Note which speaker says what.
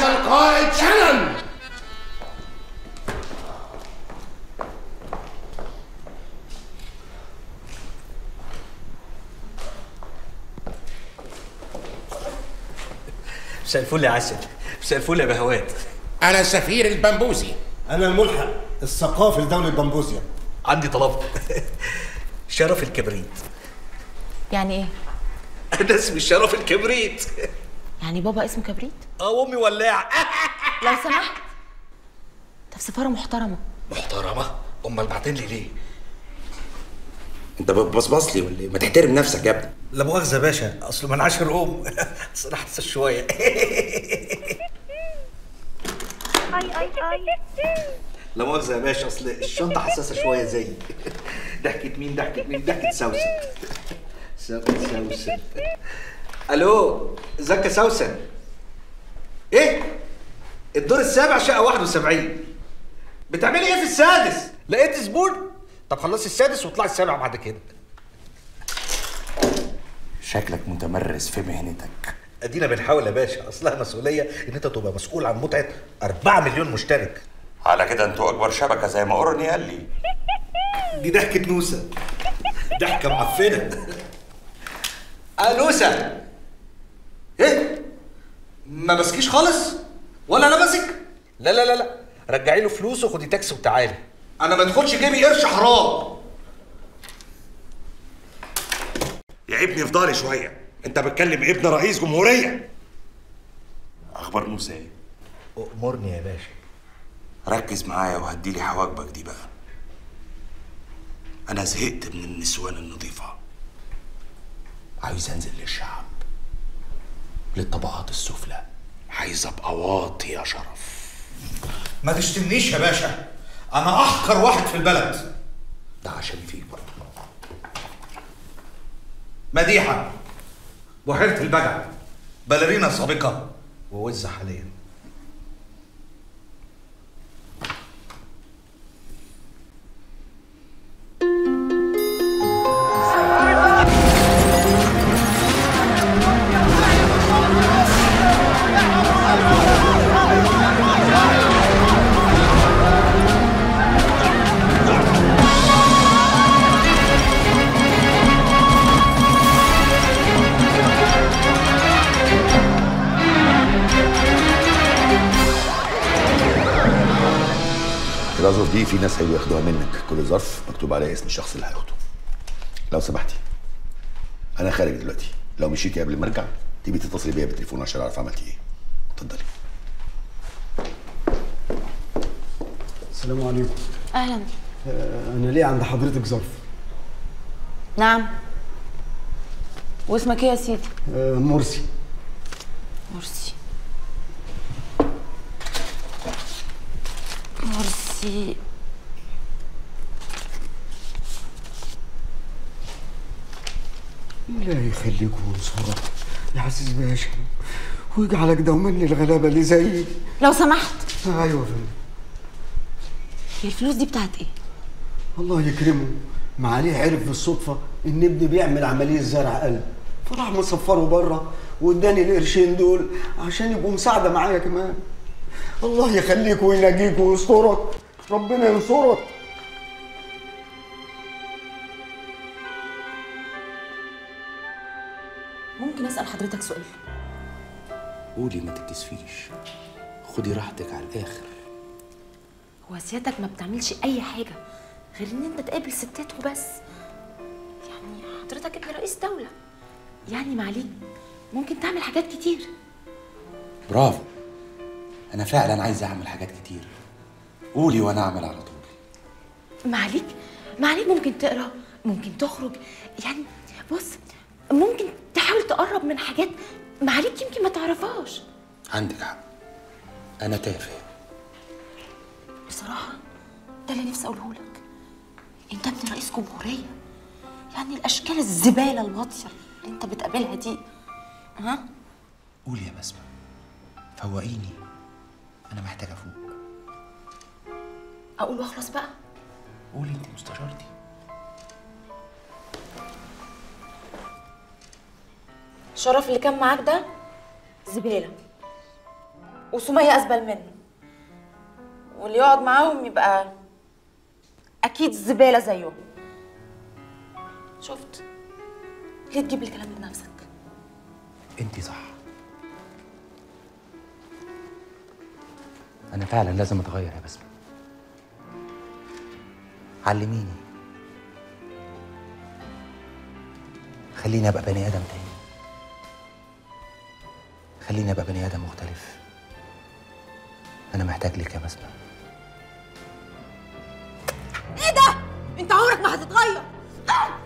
Speaker 1: هذا القائد شنن
Speaker 2: مساء الفل يا عسل مساء الفل يا بهوات
Speaker 1: انا سفير البمبوزي
Speaker 3: انا الملحق الثقافي لدولة بمبوزيا
Speaker 2: عندي طلب شرف الكبريت
Speaker 4: يعني ايه؟
Speaker 2: انا اسمي شرف الكبريت
Speaker 4: يعني بابا اسمه كبريت؟
Speaker 2: اه امي ولاعه
Speaker 4: لو سمحت ده في سفارة محترمة
Speaker 2: محترمه امال بعتين لي ليه
Speaker 5: انت بتبصبص لي ولا ايه؟ ما تحترم نفسك يا ابني
Speaker 2: لا مؤاخذه يا باشا اصل من عشر ام اصل انا حساس شويه لا مؤاخذه يا باشا اصل الشنطه حساسه شويه زي ضحكه مين ضحكه مين ضحكه سوسن سوسن سوسن الو ازيك يا سوسن ايه الدور السابع شقه 71 بتعملي ايه في السادس لقيت زبون طب خلصي السادس واطلعي السابع بعد كده
Speaker 5: شكلك متمرس في مهنتك
Speaker 2: ادينا بنحاول يا باشا اصلها مسؤوليه ان انت تبقى مسؤول عن متعه 4 مليون مشترك
Speaker 5: على كده انتوا اكبر شبكه زي ما اورني قال لي
Speaker 2: دي ضحكه نوسه ضحكه معفنه اه نوسه ايه ما ماسكيش خالص ولا انا ماسك لا لا لا لا رجعي له فلوسه خدي تاكسي وتعالي انا ما ادخلش جيبي قرش حرام
Speaker 5: يا ابني افضلي شويه انت بتكلم ابن رئيس جمهوريه اخبار موسى ايه
Speaker 2: امرني يا باشا
Speaker 5: ركز معايا وهديلي حواجبك دي بقى انا زهقت من النسوان النظيفه عايز انزل للشعب للطبقات السفلى عايز ابقى واطي يا شرف
Speaker 3: ما تشتمنيش يا باشا انا احقر واحد في البلد
Speaker 5: ده عشان فيك برضه
Speaker 3: مديحة بحيرة البجع باليرينا سابقة ووزة حاليا
Speaker 6: الأظرف دي في ناس هيجوا ياخدوها منك كل ظرف مكتوب عليه اسم الشخص اللي هياخده لو سمحتي أنا خارج دلوقتي لو مشيتي قبل ما أرجع تيجي تتصلي بيا بالتليفون عشان أعرف عملتي إيه اتفضلي
Speaker 7: السلام عليكم
Speaker 4: اهلا
Speaker 7: آه، انا ليه عند حضرتك ظرف
Speaker 4: نعم واسمك ايه يا سيدي؟
Speaker 7: آه، مرسي
Speaker 4: مرسي مرسي
Speaker 7: لا يخليك وينصرك يا عزيز باشا ويجعلك دوما للغلابه اللي زيي
Speaker 4: لو سمحت
Speaker 7: ايوه يا فندم
Speaker 4: هي الفلوس دي بتاعت ايه؟
Speaker 7: الله يكرمه معاليه عرف بالصدفه ان ابني بيعمل عمليه زرع قلب فراح مصفره بره واداني القرشين دول عشان يبقوا مساعده معايا كمان الله يخليك وينجيك ويسترك ربنا ينصرك
Speaker 4: ممكن اسال حضرتك سؤال
Speaker 5: قولي ما تكسفيش خدي راحتك على الاخر
Speaker 4: هو سيادتك ما بتعملش اي حاجه غير ان انت تقابل ستات وبس يعني حضرتك ابن رئيس دوله يعني معليك ممكن تعمل حاجات كتير
Speaker 5: برافو انا فعلا عايز اعمل حاجات كتير قولي وانا اعمل على طول
Speaker 4: معليك معليك ممكن تقرا ممكن تخرج يعني بص ممكن تحاول تقرب من حاجات معليك يمكن ما تعرفهاش
Speaker 5: عندك حق انا تافه
Speaker 4: بصراحه ده اللي نفسي اقوله لك انت ابن رئيس جمهوريه يعني الاشكال الزباله الواطيه اللي انت بتقابلها دي ها
Speaker 5: قولي يا بسمة فوقيني انا محتاج افوق
Speaker 4: اقول واخلص بقى
Speaker 5: قولي انت مستشارتي
Speaker 4: شرف اللي كان معاك ده زباله وسمية أزبل منه واللي يقعد معاهم يبقى أكيد زبالة زيهم شفت ليه تجيب لي كلام بنفسك
Speaker 5: انت صح انا فعلا لازم اتغير يا بسمة علميني خليني ابقى بني ادم تاني خليني ابقى بني ادم مختلف انا محتاج لك يا بسمة
Speaker 4: ايه ده؟ انت عمرك ما هتتغير